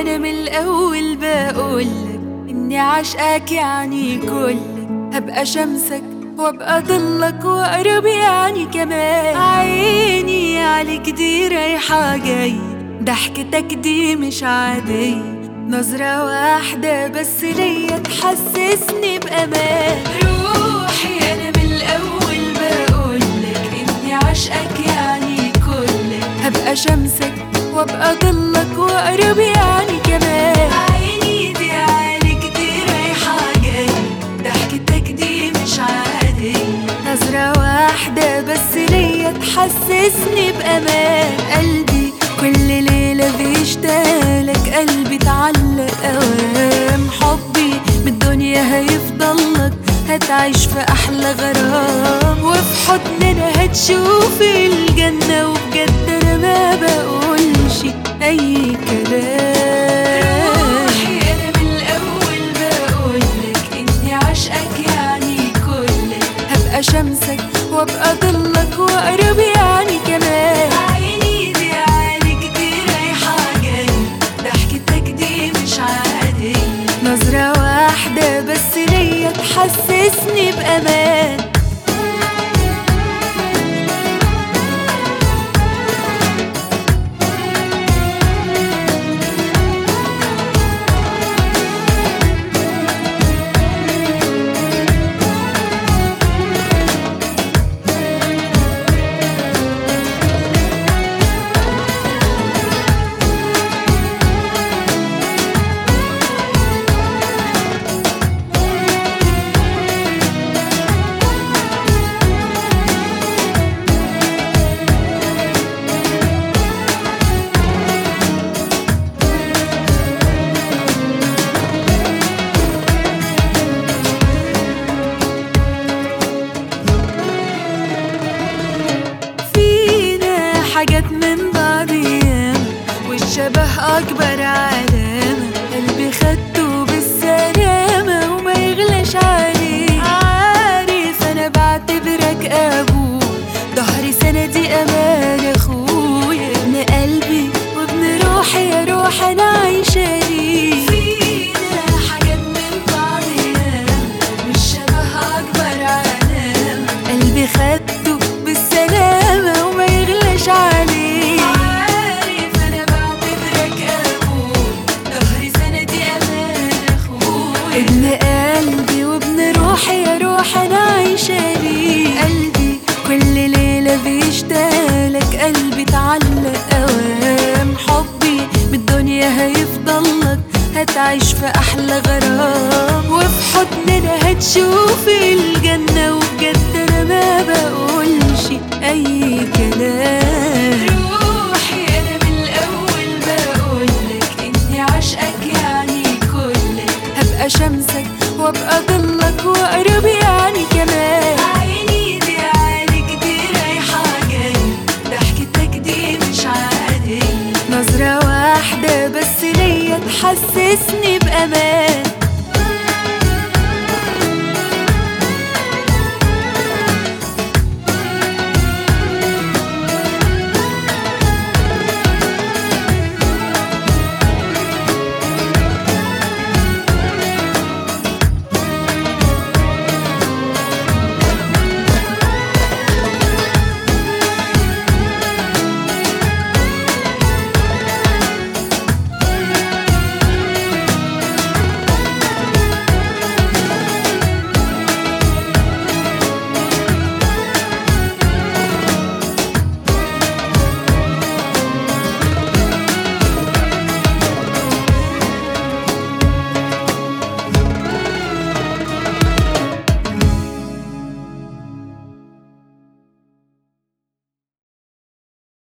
انا من الاول بقولك اني عاشقك يعني كلك هبقى شمسك وابقى ضلك واقرب يعني كمان عيني عليك دي رايحة جاي ضحكتك دي مش عادية نظرة واحدة بس ليا تحسسني بأمان روحي أنا من الأول بقولك إني عاشقك يعني كلك هبقى شمسك وابقى ضلك واقرب يعني كمان عيني دي عليك دي رايحة جاي ضحكتك دي مش عادية نظرة واحدة بس ليا تحسسني بأمان قلبي كل ليلة بيشتاقلك قلبي اتعلق أوام حبي بالدنيا هيفضلك هتعيش في أحلى غرام وفي حضننا هتشوف الجنة وبجد أنا ما بقولش أي كلام روحي أنا من الأول بقولك إني عاشقك يعني كلك هبقى شمسك وابقى ضلك واقرب يعني كمان عيني دي عليك دي رايحة جاي ضحكتك دي مش عادية نظرة واحدة بس ليا تحسسني بأمان فينا حاجات من بعض ياما والشبه أكبر علامة قلبي خدته بالسلامة وما يغلاش عليه عارف أنا بعتبرك أبوه ظهري سندي أمان أخويا ابن قلبي وابن روحي يا روح أنا عايشة ليه فينا حاجات من بعض ياما والشبه أكبر علامة قلبي خدته بالسلامة وما يغلاش عليه عارف أنا بعتبرك أبوه ظهري سندي أمان أخويا ابن قلبي وابن روحي يا روح أنا عايشة ليه قلبي كل ليلة بيشتاقلك قلبي اتعلق أوام حبي بالدنيا هيفضلك هتعيش في أحلى غرام وفي حضننا هتشوف الجنة وبجد أنا ما بقولش أي كلام روحي أنا من الأول بقولك إني عاشقك يعني كلك هبقى شمسك وابقى ضلك واقرب يعني كمان عيني دي عليك دي رايحة جاي ضحكتك دي مش عادية نظرة واحدة بس ليا تحسسني بأمان